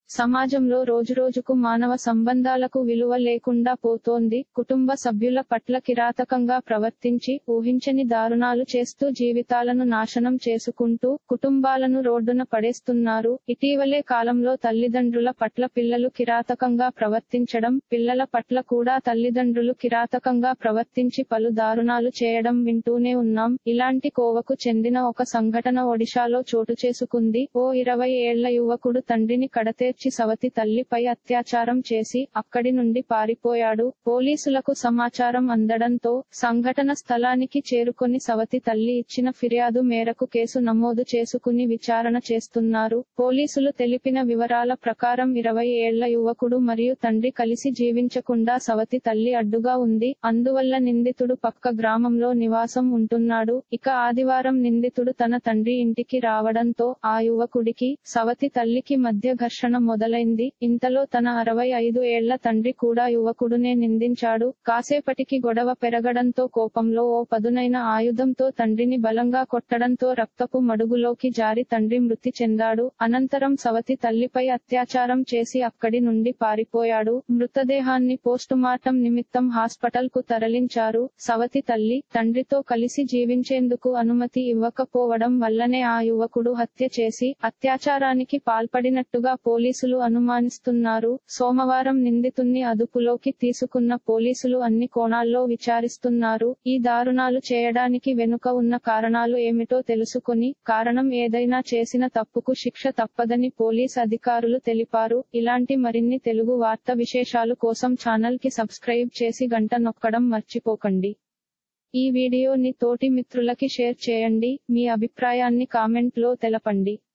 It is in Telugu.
సమాజంలో రోజురోజుకు మానవ సంబంధాలకు విలువ లేకుండా పోతోంది కుటుంబ సభ్యుల పట్ల కిరాతకంగా ప్రవర్తించి ఊహించని దారుణాలు చేస్తూ జీవితాలను నాశనం చేసుకుంటూ కుటుంబాలను రోడ్డున పడేస్తున్నారు ఇటీవలే కాలంలో తల్లిదండ్రుల పట్ల పిల్లలు కిరాతకంగా ప్రవర్తించడం పిల్లల పట్ల కూడా తల్లిదండ్రులు కిరాతకంగా ప్రవర్తించి పలు దారుణాలు చేయడం వింటూనే ఉన్నాం ఇలాంటి కోవకు చెందిన ఒక సంఘటన ఒడిశాలో చోటు చేసుకుంది ఓ ఇరవై ఏళ్ల యువకుడు తండ్రిని కడతేర్చి సవతి తల్లిపై అత్యాచారం చేసి అక్కడి నుండి పారిపోయాడు పోలీసులకు సమాచారం అందడంతో సంఘటన స్థలానికి చేరుకొని సవతి తల్లి ఇచ్చిన ఫిర్యాదు మేరకు కేసు నమోదు చేసుకుని విచారణ చేస్తున్నారు పోలీసులు తెలిపిన వివరాల ప్రకారం ఇరవై ఏళ్ల యువకుడు మరియు తండ్రి కలిసి జీవించకుండా సవతి తల్లి అడ్డుగా ఉంది అందువల్ల నిందితుడు పక్క గ్రామంలో నివాసం ఉంటున్నాడు ఇక ఆదివారం నిందితుడు తన తండ్రి ఇంటికి రావడంతో ఆ యువకుడికి సవతి తల్లికి మధ్య ఘర్షణ మొదలైంది ఇంతలో తన అరవై ఐదు ఏళ్ల తండ్రి కూడా యువకుడునే నిందించాడు కాసేపటికి గొడవ పెరగడంతో కోపంలో ఓ పదునైన ఆయుధంతో తండ్రిని బలంగా కొట్టడంతో రక్తపు మడుగులోకి జారి తండ్రి మృతి చెందాడు అనంతరం సవతి తల్లిపై అత్యాచారం చేసి అక్కడి నుండి పారిపోయాడు మృతదేహాన్ని పోస్టుమార్టం నిమిత్తం హాస్పిటల్ కు తరలించారు సవతి తల్లి తండ్రితో కలిసి జీవించేందుకు అనుమతి ఇవ్వకపోవడం వల్లనే ఆ యువకుడు హత్య చేసి అత్యాచారానికి పాల్పడినట్టుగా పోలీసులు అనుమానిస్తున్నారు సోమవారం నిందితుణ్ణి అదుపులోకి తీసుకున్న పోలీసులు అన్ని కోణాల్లో విచారిస్తున్నారు ఈ దారుణాలు చేయడానికి వెనుక ఉన్న కారణాలు ఏమిటో తెలుసుకొని కారణం ఏదైనా చేసిన తప్పుకు శిక్ష తప్పదని పోలీస్ అధికారులు తెలిపారు ఇలాంటి మరిన్ని తెలుగు వార్త విశేషాలు కోసం ఛానల్ కి సబ్స్క్రైబ్ చేసి గంట నొక్కడం మర్చిపోకండి ఈ వీడియోని తోటి మిత్రులకి షేర్ చేయండి మీ అభిప్రాయాన్ని కామెంట్ లో తెలపండి